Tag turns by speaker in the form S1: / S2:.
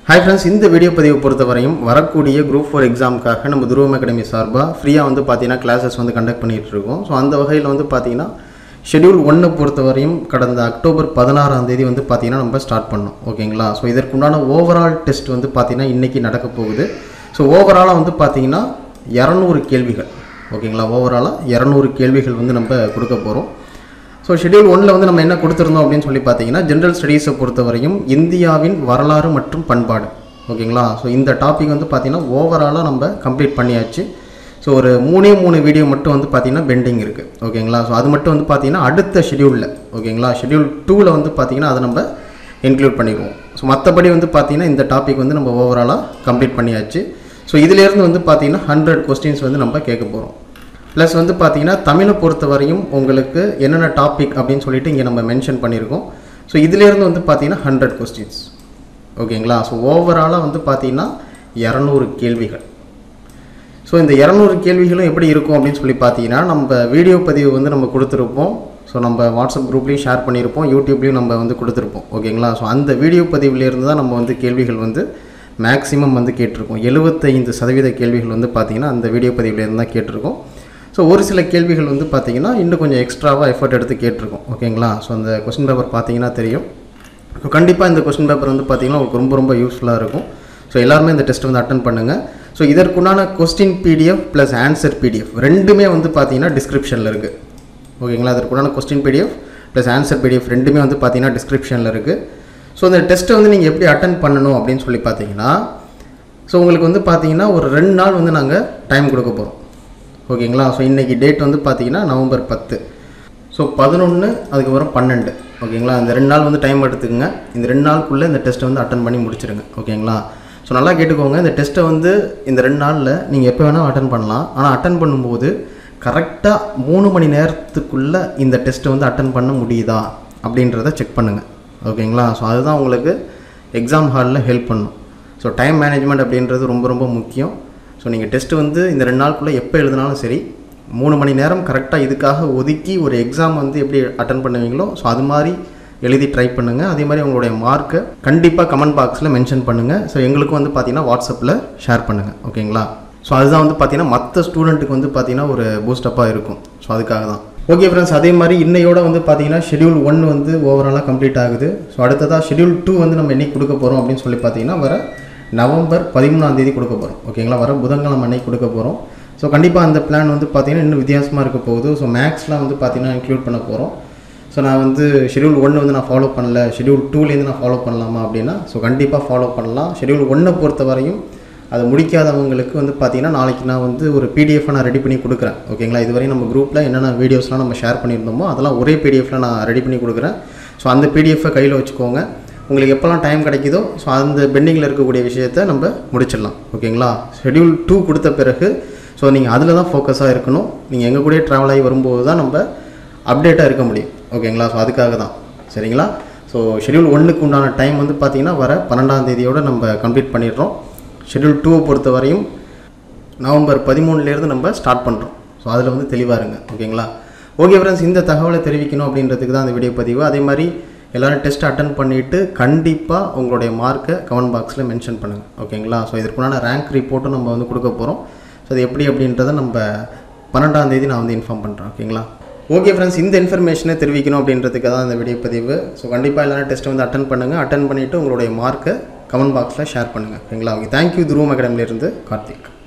S1: hi friends இந்த video பதிவை பொறுத்தவரையும் வரக்கூடிய குரூப் ஃபோர் எக்ஸாமுக்காக நம்ம துருவம் அகாடமி சார்பாக ஃப்ரீயாக வந்து பார்த்தீங்கன்னா கிளாஸஸ் வந்து கண்டக்ட் பண்ணிகிட்டு இருக்கோம் ஸோ அந்த வகையில் வந்து பார்த்தீங்கன்னா ஷெட்யூல் ஒன்னை பொறுத்தவரையும் கடந்த அக்டோபர் பதினாறாம் தேதி வந்து பார்த்தீங்கன்னா நம்ம ஸ்டார்ட் பண்ணோம் ஓகேங்களா ஸோ இதற்குண்டான ஓவரால் டெஸ்ட் வந்து பார்த்தீங்கன்னா இன்றைக்கி நடக்க போகுது ஸோ ஓவராலாக வந்து பார்த்தீங்கன்னா இரநூறு கேள்விகள் ஓகேங்களா ஓவராலாக இரநூறு கேள்விகள் வந்து நம்ம கொடுக்க போகிறோம் ஸோ ஷெட்யூல் ஒன்றில் வந்து நம்ம என்ன கொடுத்துருந்தோம் அப்படின்னு சொல்லி பார்த்தீங்கன்னா ஜென்ரல் ஸ்டடீஸை பொறுத்தவரையும் இந்தியாவின் வரலாறு மற்றும் பண்பாடு ஓகேங்களா ஸோ இந்த டாபிக் வந்து பார்த்தீங்கன்னா ஓவராலாக நம்ம கம்ப்ளீட் பண்ணியாச்சு ஸோ ஒரு மூணே மூணு வீடியோ மட்டும் வந்து பார்த்தீங்கன்னா பெண்டிங் இருக்குது ஓகேங்களா ஸோ அது மட்டும் வந்து பார்த்தீங்கன்னா அடுத்த ஷெட்யூலில் ஓகேங்களா ஷெட்யூல் டூவில் வந்து பார்த்தீங்கன்னா அதை நம்ம இன்க்ளூட் பண்ணிடுவோம் ஸோ மற்றபடி வந்து பார்த்தீங்கன்னா இந்த டாபிக் வந்து நம்ம ஓவராலாக கம்ப்ளீட் பண்ணியாச்சு ஸோ இதிலேருந்து வந்து பார்த்தீங்கன்னா ஹண்ட்ரட் கொஸ்டின்ஸ் வந்து நம்ம கேட்க போகிறோம் ப்ளஸ் வந்து பார்த்தீங்கன்னா தமிழை பொறுத்தவரையும் உங்களுக்கு என்னென்ன டாபிக் அப்படின்னு சொல்லிட்டு இங்கே நம்ம மென்ஷன் பண்ணியிருக்கோம் ஸோ இதிலேருந்து வந்து பார்த்தீங்கன்னா ஹண்ட்ரட் கொஸ்டின்ஸ் ஓகேங்களா ஸோ ஓவராலாக வந்து பார்த்தீங்கன்னா இரநூறு கேள்விகள் ஸோ இந்த இரநூறு கேள்விகளும் எப்படி இருக்கும் அப்படின்னு சொல்லி பார்த்தீங்கன்னா நம்ம வீடியோ பதிவு வந்து நம்ம கொடுத்துருப்போம் ஸோ நம்ம வாட்ஸ்அப் குரூப்லேயும் ஷேர் பண்ணியிருப்போம் யூடியூப்லேயும் நம்ம வந்து கொடுத்துருப்போம் ஓகேங்களா ஸோ அந்த வீடியோ பதிவிலேருந்து தான் நம்ம வந்து கேள்விகள் வந்து மேக்ஸிமம் வந்து கேட்டிருக்கோம் எழுபத்தைந்து சதவீத கேள்விகள் வந்து பார்த்தீங்கன்னா அந்த வீடியோ பதிவிலேருந்து தான் கேட்டிருக்கோம் ஸோ ஒரு சில கேள்விகள் வந்து பார்த்தீங்கன்னா இன்னும் கொஞ்சம் எக்ஸ்ட்ராவாக எஃபர்ட் எடுத்து கேட்டிருக்கோம் ஓகேங்களா ஸோ அந்த கொஸ்டின் பேப்பர் பார்த்தீங்கன்னா தெரியும் ஸோ கண்டிப்பாக இந்த கொஸ்டின் பேப்பர் வந்து பார்த்தீங்கன்னா உங்களுக்கு ரொம்ப ரொம்ப யூஸ்ஃபுல்லாக இருக்கும் ஸோ எல்லாருமே இந்த டெஸ்ட் வந்து அட்டன் பண்ணுங்கள் ஸோ இதற்குண்டான question PDF plus answer PDF ரெண்டுமே வந்து பார்த்தீங்கன்னா டிஸ்கிரிப்ஷனில் இருக்குது ஓகேங்களா அதற்குண்டான question PDF plus answer PDF ரெண்டுமே வந்து பார்த்தீங்கன்னா டிஸ்கிரிப்ஷனில் இருக்குது ஸோ இந்த டெஸ்ட்டை வந்து நீங்கள் எப்படி அட்டன் பண்ணணும் அப்படின்னு சொல்லி பார்த்தீங்கன்னா ஸோ உங்களுக்கு வந்து பார்த்தீங்கன்னா ஒரு ரெண்டு நாள் வந்து நாங்கள் டைம் கொடுக்க போகிறோம் ஓகேங்களா ஸோ இன்றைக்கி டேட் வந்து பார்த்தீங்கன்னா நவம்பர் பத்து ஸோ பதினொன்று அதுக்கப்புறம் பன்னெண்டு ஓகேங்களா இந்த ரெண்டு நாள் வந்து டைம் எடுத்துக்கங்க இந்த ரெண்டு நாளுக்குள்ளே இந்த டெஸ்ட்டை வந்து அட்டன் பண்ணி முடிச்சிருங்க ஓகேங்களா ஸோ நல்லா கேட்டுக்கோங்க இந்த டெஸ்ட்டை வந்து இந்த ரெண்டு நாளில் நீங்கள் எப்போ வேணால் அட்டன் பண்ணலாம் ஆனால் அட்டன் பண்ணும்போது கரெக்டாக மூணு மணி நேரத்துக்குள்ளே இந்த டெஸ்ட்டை வந்து அட்டன் பண்ண முடியுதா அப்படின்றத செக் பண்ணுங்கள் ஓகேங்களா ஸோ அதுதான் உங்களுக்கு எக்ஸாம் ஹாலில் ஹெல்ப் பண்ணும் ஸோ டைம் மேனேஜ்மெண்ட் அப்படின்றது ரொம்ப ரொம்ப முக்கியம் ஸோ நீங்கள் டெஸ்ட்டு வந்து இந்த ரெண்டு நாளுக்குள்ளே எப்போ எழுதினாலும் சரி மூணு மணி நேரம் கரெக்டாக இதுக்காக ஒதுக்கி ஒரு எக்ஸாம் வந்து எப்படி அட்டன் பண்ணுவீங்களோ ஸோ அது மாதிரி எழுதி ட்ரை பண்ணுங்கள் அதே மாதிரி உங்களுடைய மார்க்கை கண்டிப்பாக கமெண்ட் பாக்ஸில் மென்ஷன் பண்ணுங்கள் ஸோ எங்களுக்கும் வந்து பார்த்தீங்கன்னா வாட்ஸ்அப்பில் ஷேர் பண்ணுங்கள் ஓகேங்களா ஸோ அதுதான் வந்து பார்த்தீங்கன்னா மற்ற ஸ்டூடெண்ட்டுக்கு வந்து பார்த்தீங்கன்னா ஒரு பூஸ்டப்பாக இருக்கும் ஸோ அதுக்காக தான் ஓகே ஃப்ரெண்ட்ஸ் அதே மாதிரி இன்னையோட வந்து பார்த்தீங்கன்னா ஷெடியூல் ஒன் வந்து ஓவராலாக கம்ப்ளீட் ஆகுது ஸோ அடுத்ததாக ஷெடியூல் டூ வந்து நம்ம என்னைக்கு கொடுக்க போகிறோம் அப்படின்னு சொல்லி பார்த்தீங்கன்னா வர நவம்பர் பதிமூணாம் தேதி கொடுக்க போகிறோம் ஓகேங்களா வர புதன்கிழமை அன்னைக்கு கொடுக்க போகிறோம் ஸோ கண்டிப்பாக அந்த பிளான் வந்து பார்த்தீங்கன்னா இன்னும் வித்தியாசமாக இருக்க போகுது ஸோ மேக்ஸ்லாம் வந்து பார்த்தீங்கன்னா இன்க்ளூட் பண்ண போகிறோம் ஸோ நான் வந்து ஷெடியூல் ஒன்று வந்து நான் ஃபாலோ பண்ணல ஷெடியூல் டூலேருந்து நான் ஃபாலோ பண்ணலாமா அப்படின்னா ஸோ கண்டிப்பாக ஃபாலோ பண்ணலாம் ஷெடியூல் ஒன்றை பொறுத்த வரையும் அதை முடிக்காதவங்களுக்கு வந்து பார்த்தீங்கன்னா நாளைக்கு நான் வந்து ஒரு பிடிஎஃப் நான் ரெடி பண்ணி கொடுக்குறேன் ஓகேங்களா இதுவரையும் நம்ம குரூப்பில் என்னென்ன வீடியோஸ்லாம் நம்ம ஷேர் பண்ணியிருந்தோமோ அதெல்லாம் ஒரே பிடிஎஃப்பில் நான் ரெடி பண்ணி கொடுக்குறேன் ஸோ அந்த பிடிஎஃப்பை கையில் வச்சுக்கோங்க உங்களுக்கு எப்போல்லாம் டைம் கிடைக்குதோ ஸோ அந்த பெண்டிங்கில் இருக்கக்கூடிய விஷயத்தை நம்ம முடிச்சிடலாம் ஓகேங்களா ஷெடியூல் டூ கொடுத்த பிறகு ஸோ நீங்கள் அதில் தான் ஃபோக்கஸாக இருக்கணும் நீங்கள் எங்கள் கூடயே ட்ராவல் ஆகி வரும்போது தான் நம்ம அப்டேட்டாக இருக்க முடியும் ஓகேங்களா ஸோ அதுக்காக தான் சரிங்களா ஸோ ஷெடியூல் ஒன்றுக்கு உண்டான டைம் வந்து பார்த்தீங்கன்னா வர பன்னெண்டாம் தேதியோடு நம்ம கம்ப்ளீட் பண்ணிடுறோம் ஷெடியூல் டூவை பொறுத்த வரையும் நவம்பர் பதிமூணுலேருந்து நம்ம ஸ்டார்ட் பண்ணுறோம் ஸோ அதில் வந்து தெளிவாக இருங்க ஓகேங்களா ஓகே ஃப்ரெண்ட்ஸ் இந்த தகவலை தெரிவிக்கணும் அப்படின்றதுக்கு தான் அந்த வீடியோ பதிவு அதே மாதிரி எல்லோரும் டெஸ்ட் அட்டன் பண்ணிவிட்டு கண்டிப்பாக உங்களுடைய மார்க்கை கமெண்ட் பாக்ஸில் மென்ஷன் பண்ணுங்கள் ஓகேங்களா ஸோ இதற்குண்டான ரேங்க் ரிப்போர்ட்டும் நம்ம வந்து கொடுக்க போகிறோம் ஸோ அது எப்படி அப்படின்றத நம்ம பன்னெண்டாம் தேதி நான் வந்து இன்ஃபார்ம் பண்ணுறேன் ஓகேங்களா ஓகே ஃப்ரெண்ட்ஸ் இந்த இன்ஃபர்மேஷனை தெரிவிக்கணும் அப்படின்றதுக்கு தான் இந்த வீடியோ பதிவு ஸோ கண்டிப்பாக எல்லாரும் டெஸ்ட்டை வந்து அட்டன் பண்ணுங்கள் அட்டன் பண்ணிவிட்டு உங்களுடைய மார்க்கை கமெண்ட் பாக்ஸில் ஷேர் பண்ணுங்கள் ஓகேங்களா ஓகே தேங்க்யூ துருவம் அகாடமிலேருந்து கார்த்திக்